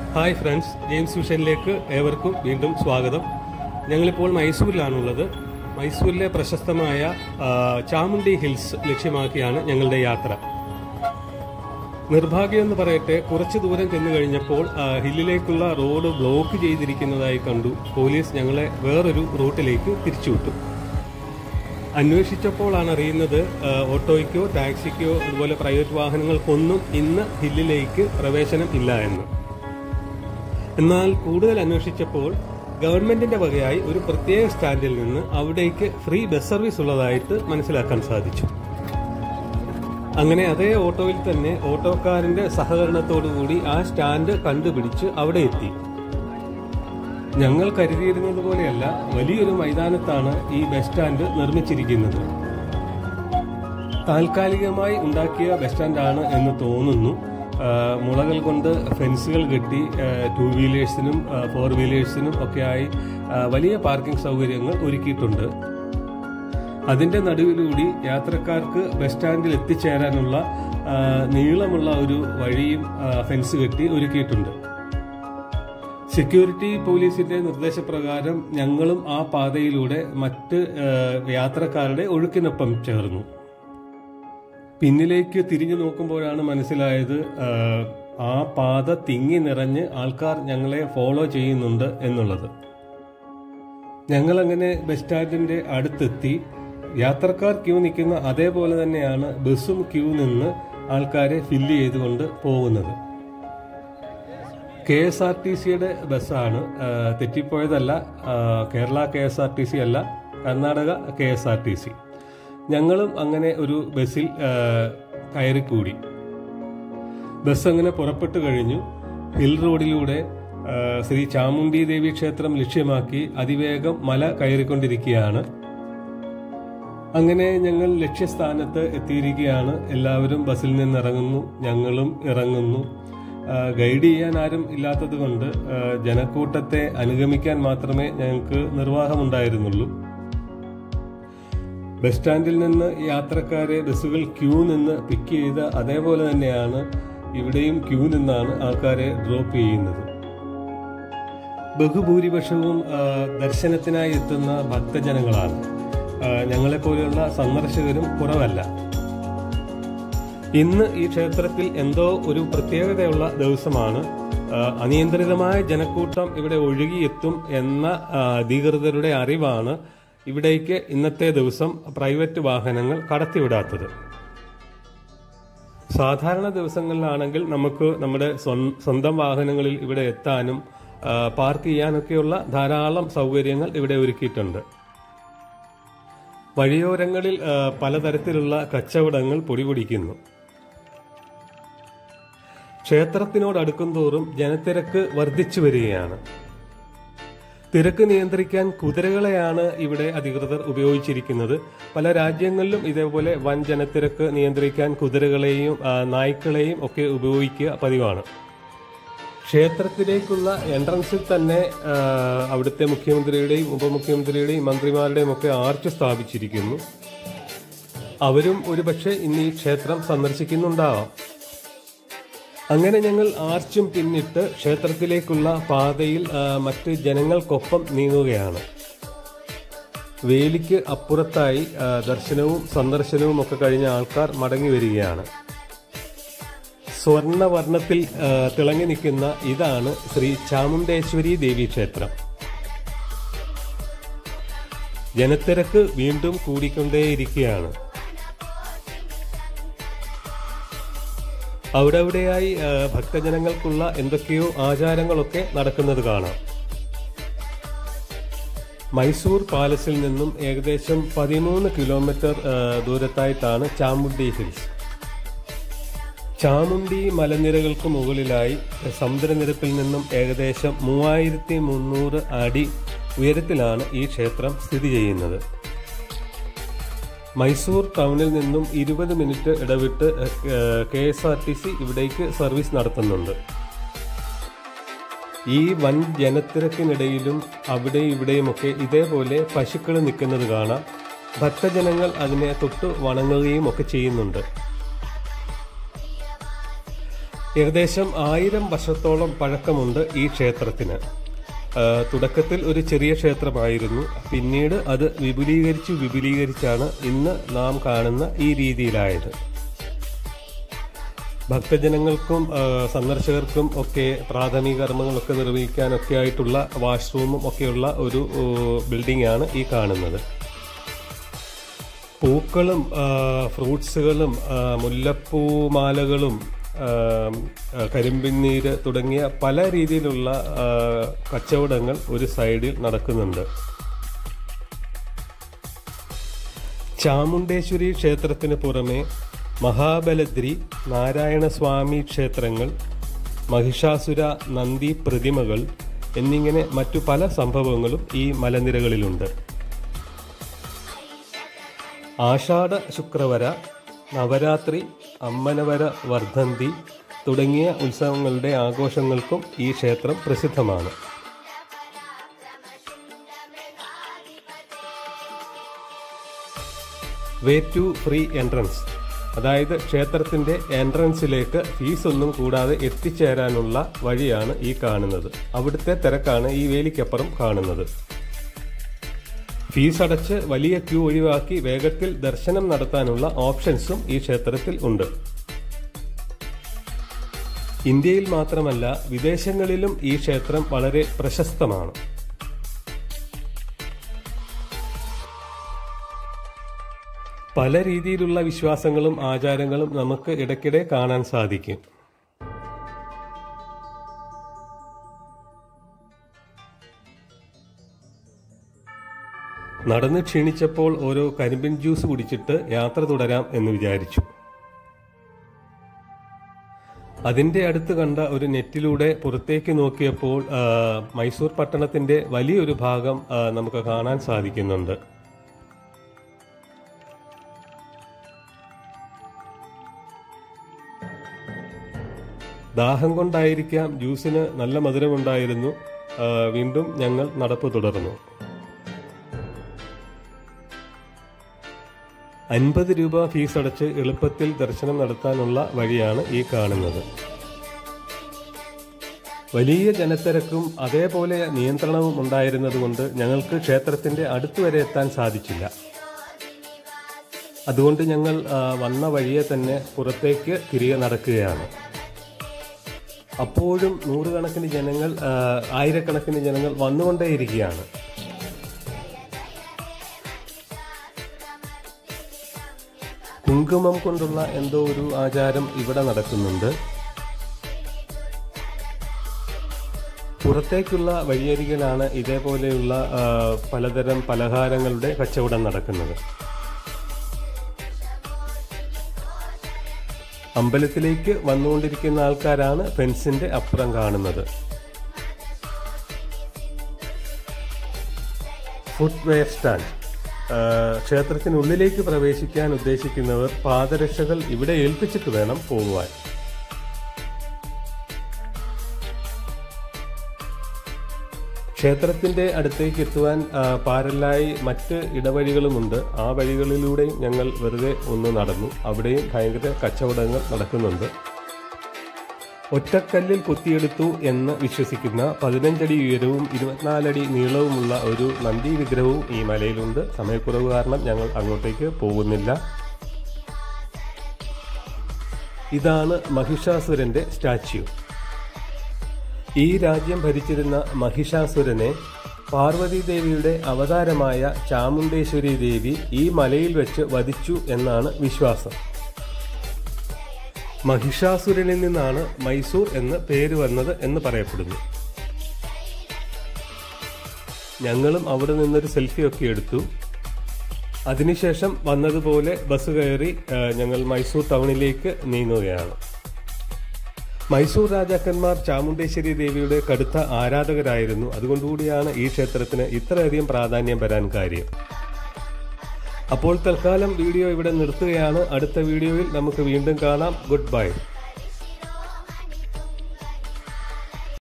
hi friends James വിഷനിലേക്ക് ഏവർക്കും വീണ്ടും സ്വാഗതം ഞങ്ങളിപ്പോൾ മൈസൂരിലാണുള്ളത് മൈസൂരിലെ പ്രശസ്തമായ ആ, ചാമുണ്ടി ഹിൽസ് ലക്ഷ്യമാക്കിയാണ് ഞങ്ങളുടെ യാത്ര നിർഭാഗ്യം എന്ന് പറയട്ടെ കുറച്ച് ദൂരം ചെന്നു കഴിഞ്ഞപ്പോൾ ആ, ഹില്ലിലേക്കുള്ള റോഡ് ബ്ലോക്ക് ചെയ്തിരിക്കുന്നതായി കണ്ടു പോലീസ് ഞങ്ങളെ വേറൊരു റൂട്ടിലേക്ക് തിരിച്ചുവിട്ടു അന്വേഷിച്ചപ്പോഴാണ് അറിയുന്നത് ആ, ഓട്ടോയ്ക്കോ ടാക്സിക്കോ അതുപോലെ പ്രൈവറ്റ് വാഹനങ്ങൾക്കൊന്നും ഇന്ന് ഹില്ലിലേക്ക് പ്രവേശനം ഇല്ല എന്ന് എന്നാൽ കൂടുതൽ അന്വേഷിച്ചപ്പോൾ ഗവൺമെന്റിന്റെ വകയായി ഒരു പ്രത്യേക സ്റ്റാൻഡിൽ നിന്ന് അവിടേക്ക് ഫ്രീ ബസ് സർവീസ് ഉള്ളതായിട്ട് മനസ്സിലാക്കാൻ സാധിച്ചു അങ്ങനെ അതേ ഓട്ടോയിൽ തന്നെ ഓട്ടോക്കാരന്റെ സഹകരണത്തോടുകൂടി ആ സ്റ്റാൻഡ് കണ്ടുപിടിച്ച് അവിടെ എത്തി ഞങ്ങൾ കരുതിയിരുന്നത് പോലെയല്ല വലിയൊരു മൈതാനത്താണ് ഈ ബസ് സ്റ്റാൻഡ് നിർമ്മിച്ചിരിക്കുന്നത് താൽക്കാലികമായി ഉണ്ടാക്കിയ ബസ് സ്റ്റാൻഡാണ് എന്ന് തോന്നുന്നു ആ, മുളകൾ കൊണ്ട് ഫെൻസുകൾ കെട്ടി ടു വീലേഴ്സിനും ഫോർ വീലേഴ്സിനും ഒക്കെയായി ആ, വലിയ പാർക്കിംഗ് സൗകര്യങ്ങൾ ഒരുക്കിയിട്ടുണ്ട് അതിന്റെ നടുവിലൂടി യാത്രക്കാർക്ക് ബസ് സ്റ്റാൻഡിൽ എത്തിച്ചേരാനുള്ള ആ, നീളമുള്ള ഒരു വഴിയും ആ, ഫെൻസ് കെട്ടി ഒരുക്കിയിട്ടുണ്ട് സെക്യൂരിറ്റി പോലീസിന്റെ നിർദ്ദേശപ്രകാരം ഞങ്ങളും ആ പാതയിലൂടെ മറ്റ് ആ, യാത്രക്കാരുടെ ഒഴുക്കിനൊപ്പം ചേർന്നു പിന്നിലേക്ക് തിരിഞ്ഞു നോക്കുമ്പോഴാണ് മനസ്സിലായത് ആ, ആ പാത തിങ്ങി നിറഞ്ഞ് ആൾക്കാർ ഞങ്ങളെ ഫോളോ ചെയ്യുന്നുണ്ട് എന്നുള്ളത് ഞങ്ങൾ അങ്ങനെ ബസ് സ്റ്റാൻഡിന്റെ അടുത്തെത്തി യാത്രക്കാർ ക്യൂ നിൽക്കുന്ന അതേപോലെ തന്നെയാണ് ബസ്സും ക്യൂ നിന്ന് ആൾക്കാരെ ഫില്ല് ചെയ്തുകൊണ്ട് പോകുന്നത് കെ എസ് ആർ ടി സിയുടെ ബസ്സാണ് ആ, തെറ്റിപ്പോയതല്ല ആ, Kerala K S R T C അല്ല Karnataka K S R T C ഞങ്ങളും അങ്ങനെ ഒരു ബസ്സിൽ ആ, കയറിക്കൂടി ബസ് അങ്ങനെ പുറപ്പെട്ടു കഴിഞ്ഞു ഹിൽ റോഡിലൂടെ ആ, ശ്രീ ചാമുണ്ഡി ദേവി ക്ഷേത്രം ലക്ഷ്യമാക്കി അതിവേഗം മല കയറിക്കൊണ്ടിരിക്കുകയാണ് അങ്ങനെ ഞങ്ങൾ ലക്ഷ്യസ്ഥാനത്ത് എത്തിയിരിക്കുകയാണ് എല്ലാവരും ബസ്സിൽ നിന്ന് ഇറങ്ങുന്നു ഞങ്ങളും ഇറങ്ങുന്നു ആ, ഗൈഡ് ചെയ്യാൻ ആരും ഇല്ലാത്തത് കൊണ്ട് ആ, ജനക്കൂട്ടത്തെ അനുഗമിക്കാൻ മാത്രമേ ഞങ്ങൾക്ക് നിർവാഹമുണ്ടായിരുന്നുള്ളൂ ബസ് സ്റ്റാൻഡിൽ നിന്ന് യാത്രക്കാരെ ബസ്സുകൾ ക്യൂ നിന്ന് പിക്ക് ചെയ്ത് അതേപോലെ തന്നെയാണ് ഇവിടെയും ക്യൂ നിന്നാണ് ആൾക്കാരെ ഡ്രോപ്പ് ചെയ്യുന്നത് ബഹുഭൂരിപക്ഷവും ആ, ദർശനത്തിനായി എത്തുന്ന ഭക്തജനങ്ങളാണ് ആ, ഞങ്ങളെപ്പോലെയുള്ള സന്ദർശകരും കുറവല്ല ഇന്ന് ഈ ക്ഷേത്രത്തിൽ എന്തോ ഒരു പ്രത്യേകതയുള്ള ദിവസമാണ് ആ, അനിയന്ത്രിതമായ ജനക്കൂട്ടം ഇവിടെ ഒഴുകിയെത്തും എന്ന ആ, അധികൃതരുടെ അറിവാണ് ഇവിടേക്ക് ഇന്നത്തെ ദിവസം പ്രൈവറ്റ് വാഹനങ്ങൾ കടത്തിവിടാത്തത് സാധാരണ ദിവസങ്ങളിലാണെങ്കിൽ നമുക്ക് നമ്മുടെ സ്വൻ- സ്വന്തം വാഹനങ്ങളിൽ ഇവിടെ എത്താനും ആ, പാർക്ക് ചെയ്യാനൊക്കെയുള്ള ധാരാളം സൗകര്യങ്ങൾ ഇവിടെ ഒരുക്കിയിട്ടുണ്ട് വഴിയോരങ്ങളിൽ ആ, പലതരത്തിലുള്ള കച്ചവടങ്ങൾ പൊടിപൊടിക്കുന്നു ക്ഷേത്രത്തിനോട് അടുക്കും തോറും ജനത്തിരക്ക് വർദ്ധിച്ചു വരികയാണ് തിരക്ക് നിയന്ത്രിക്കാൻ കുതിരകളെയാണ് ഇവിടെ അധികൃതർ ഉപയോഗിച്ചിരിക്കുന്നത് പല രാജ്യങ്ങളിലും ഇതേപോലെ വൻ ജനത്തിരക്ക് നിയന്ത്രിക്കാൻ കുതിരകളെയും ആ, നായ്ക്കളെയും ഒക്കെ ഉപയോഗിക്കുക പതിവാണ് ക്ഷേത്രത്തിലേക്കുള്ള എൻട്രൻസിൽ തന്നെ ആ, അവിടുത്തെ മുഖ്യമന്ത്രിയുടെയും ഉപമുഖ്യമന്ത്രിയുടെയും മന്ത്രിമാരുടെയും ഒക്കെ ആർച്ച് സ്ഥാപിച്ചിരിക്കുന്നു അവരും ഒരുപക്ഷെ ഇന്ന് ഈ ക്ഷേത്രം സന്ദർശിക്കുന്നുണ്ടാവാം അങ്ങനെ ഞങ്ങൾ ആർച്ചും പിന്നിട്ട് ക്ഷേത്രത്തിലേക്കുള്ള പാതയിൽ ആ, മറ്റ് ജനങ്ങൾക്കൊപ്പം നീങ്ങുകയാണ് വേലിക്ക് അപ്പുറത്തായി ആ, ദർശനവും സന്ദർശനവും ഒക്കെ കഴിഞ്ഞ ആൾക്കാർ മടങ്ങി വരികയാണ് സ്വർണവർണ്ണത്തിൽ ആ, തിളങ്ങി നിൽക്കുന്ന ഇതാണ് ശ്രീ ചാമുണ്ടേശ്വരി ദേവി ക്ഷേത്രം ജനത്തിരക്ക് വീണ്ടും കൂടിക്കൊണ്ടേയിരിക്കുകയാണ് അവിടെ അവിടെയായി ആ, ഭക്തജനങ്ങൾക്കുള്ള എന്തൊക്കെയോ ആചാരങ്ങളൊക്കെ നടക്കുന്നത് കാണാം മൈസൂർ പാലസിൽ നിന്നും ഏകദേശം പതിമൂന്ന് കിലോമീറ്റർ ആ, ദൂരത്തായിട്ടാണ് ചാമുണ്ടി ഹിൽസ് ചാമുണ്ടി മലനിരകൾക്ക് മുകളിലായി സമുദ്രനിരപ്പിൽ നിന്നും ഏകദേശം മൂവായിരത്തി മുന്നൂറ് അടി ഉയരത്തിലാണ് ഈ ക്ഷേത്രം സ്ഥിതി ചെയ്യുന്നത് മൈസൂർ ടൗണിൽ നിന്നും ഇരുപത് മിനിറ്റ് ഇടവിട്ട് K S R T C ഇവിടേക്ക് സർവീസ് നടത്തുന്നുണ്ട് ഈ വൻ ജനത്തിരക്കിനിടയിലും അവിടെ ഇവിടെയുമൊക്കെ ഇതേപോലെ പശുക്കൾ നിൽക്കുന്നത് കാണാം ഭക്തജനങ്ങൾ അതിനെ തൊട്ട് വണങ്ങുകയും ഒക്കെ ചെയ്യുന്നുണ്ട് ഏകദേശം ആയിരം വർഷത്തോളം പഴക്കമുണ്ട് ഈ ക്ഷേത്രത്തിന് ആ, തുടക്കത്തിൽ ഒരു ചെറിയ ക്ഷേത്രമായിരുന്നു പിന്നീട് അത് വിപുലീകരിച്ചു വിപുലീകരിച്ചാണ് ഇന്ന് നാം കാണുന്ന ഈ രീതിയിലായത് ഭക്തജനങ്ങൾക്കും ആ, സന്ദർശകർക്കും ഒക്കെ പ്രാഥമിക കർമ്മങ്ങളൊക്കെ നിർവഹിക്കാനൊക്കെ ആയിട്ടുള്ള വാഷ്റൂമും ഒക്കെയുള്ള ഒരു ബിൽഡിംഗ് ആണ് ഈ കാണുന്നത് പൂക്കളും ആ, ഫ്രൂട്ട്സുകളും ആ, മുല്ലപ്പൂമാലകളും ആ, ആ, കരിമ്പിന്നീര് തുടങ്ങിയ പല രീതിയിലുള്ള ആ, കച്ചവടങ്ങൾ ഒരു സൈഡിൽ നടക്കുന്നുണ്ട് ചാമുണ്ടേശ്വരി ക്ഷേത്രത്തിന് പുറമെ മഹാബലദ്രി നാരായണസ്വാമി ക്ഷേത്രങ്ങൾ മഹിഷാസുര നന്ദി പ്രതിമകൾ എന്നിങ്ങനെ മറ്റു പല സംഭവങ്ങളും ഈ മലനിരകളിലുണ്ട് ആഷാഢ ശുക്രവര നവരാത്രി അമ്മനവര വർദ്ധന്തി തുടങ്ങിയ ഉത്സവങ്ങളുടെ ആഘോഷങ്ങൾക്കും ഈ ക്ഷേത്രം പ്രസിദ്ധമാണ് വേ ടു ഫ്രീ എൻട്രൻസ് അതായത് ക്ഷേത്രത്തിന്റെ എൻട്രൻസിലേക്ക് ഫീസ് ഒന്നും കൂടാതെ എത്തിച്ചേരാനുള്ള വഴിയാണ് ഈ കാണുന്നത് അവിടുത്തെ തിരക്കാണ് ഈ വേലിക്കപ്പുറം കാണുന്നത് ഫീസ് അടച്ച് വലിയ ക്യൂ ഒഴിവാക്കി വേഗത്തിൽ ദർശനം നടത്താനുള്ള ഓപ്ഷൻസും ഈ ക്ഷേത്രത്തിൽ ഉണ്ട് ഇന്ത്യയിൽ മാത്രമല്ല വിദേശങ്ങളിലും ഈ ക്ഷേത്രം വളരെ പ്രശസ്തമാണ് പല രീതിയിലുള്ള വിശ്വാസങ്ങളും ആചാരങ്ങളും നമുക്ക് ഇടയ്ക്കിടെ കാണാൻ സാധിക്കും നടന്ന് ക്ഷീണിച്ചപ്പോൾ ഓരോ കരിമ്പിൻ ജ്യൂസ് കുടിച്ചിട്ട് യാത്ര തുടരാം എന്ന് വിചാരിച്ചു അതിന്റെ അടുത്ത് കണ്ട ഒരു നെറ്റിലൂടെ പുറത്തേക്ക് നോക്കിയപ്പോൾ ആ, മൈസൂർ പട്ടണത്തിന്റെ വലിയൊരു ഭാഗം ആ, നമുക്ക് കാണാൻ സാധിക്കുന്നുണ്ട് ദാഹം കൊണ്ടായിരിക്കാം ജ്യൂസിന് നല്ല മധുരമുണ്ടായിരുന്നു ആ, വീണ്ടും ഞങ്ങൾ നടപ്പ് തുടർന്നു അൻപത് രൂപ ഫീസ് അടച്ച് എളുപ്പത്തിൽ ദർശനം നടത്താനുള്ള വഴിയാണ് ഈ കാണുന്നത് വലിയ ജനത്തിരക്കും അതേപോലെ നിയന്ത്രണവും ഉണ്ടായിരുന്നതുകൊണ്ട് ഞങ്ങൾക്ക് ക്ഷേത്രത്തിന്റെ അടുത്ത് വരെ എത്താൻ സാധിച്ചില്ല അതുകൊണ്ട് ഞങ്ങൾ ആ, വന്ന വഴിയെ തന്നെ പുറത്തേക്ക് തിരികെ നടക്കുകയാണ് അപ്പോഴും നൂറുകണക്കിന് ജനങ്ങൾ ആ, ആയിരക്കണക്കിന് ജനങ്ങൾ വന്നുകൊണ്ടേയിരിക്കുകയാണ് കുങ്കുമം കൊണ്ടുള്ള എന്തോ ഒരു ആചാരം ഇവിടെ നടക്കുന്നുണ്ട് പുറത്തേക്കുള്ള വഴിയരികിലാണ് ഇതേപോലെയുള്ള ആ, പലതരം പലഹാരങ്ങളുടെ കച്ചവടം നടക്കുന്നത് അമ്പലത്തിലേക്ക് വന്നുകൊണ്ടിരിക്കുന്ന ആൾക്കാരാണ് ഫെൻസിന്റെ അപ്പുറം കാണുന്നത് ഫുട്വെയർ സ്റ്റാൻഡ് ആ, ക്ഷേത്രത്തിനുള്ളിലേക്ക് പ്രവേശിക്കാൻ ഉദ്ദേശിക്കുന്നവർ പാദരക്ഷകൾ ഇവിടെ ഏൽപ്പിച്ചിട്ട് വേണം പോകുവാൻ ക്ഷേത്രത്തിന്റെ അടുത്തേക്ക് എത്തുവാൻ ആ, പാരലായി മറ്റ് ഇടവഴികളുമുണ്ട് ആ വഴികളിലൂടെയും ഞങ്ങൾ വെറുതെ ഒന്ന് നടന്നു അവിടെയും ഭയങ്കര കച്ചവടങ്ങൾ നടക്കുന്നുണ്ട് ഒറ്റക്കല്ലിൽ കൊത്തിയെടുത്തു എന്ന് വിശ്വസിക്കുന്ന പതിനഞ്ചടി ഉയരവും ഇരുപത്തിനാലടി നീളവുമുള്ള ഒരു നന്ദി വിഗ്രഹവും ഈ മലയിലുണ്ട് സമയക്കുറവ് കാരണം ഞങ്ങൾ അങ്ങോട്ടേക്ക് പോകുന്നില്ല ഇതാണ് മഹിഷാസുരന്റെ സ്റ്റാച്യു ഈ രാജ്യം ഭരിച്ചിരുന്ന മഹിഷാസുരനെ പാർവതി ദേവിയുടെ അവതാരമായ ചാമുണ്ടേശ്വരി ദേവി ഈ മലയിൽ വെച്ച് വധിച്ചു എന്നാണ് വിശ്വാസം മഹിഷാസുരനിൽ നിന്നാണ് മൈസൂർ എന്ന് പേര് വന്നത് എന്ന് പറയപ്പെടുന്നു ഞങ്ങളും അവിടെ നിന്നൊരു സെൽഫി ഒക്കെ എടുത്തു അതിനുശേഷം വന്നതുപോലെ ബസ് കയറി ആ, ഞങ്ങൾ മൈസൂർ ടൗണിലേക്ക് നീങ്ങുകയാണ് മൈസൂർ രാജാക്കന്മാർ ചാമുണ്ടേശ്വരി ദേവിയുടെ കടുത്ത ആരാധകരായിരുന്നു അതുകൊണ്ടുകൂടിയാണ് ഈ ക്ഷേത്രത്തിന് ഇത്രയധികം പ്രാധാന്യം വരാൻ കാര്യം അപ്പോൾ തൽക്കാലം വീഡിയോ ഇവിടെ നിർത്തുകയാണ് അടുത്ത വീഡിയോയിൽ നമുക്ക് വീണ്ടും കാണാം ഗുഡ് ബൈ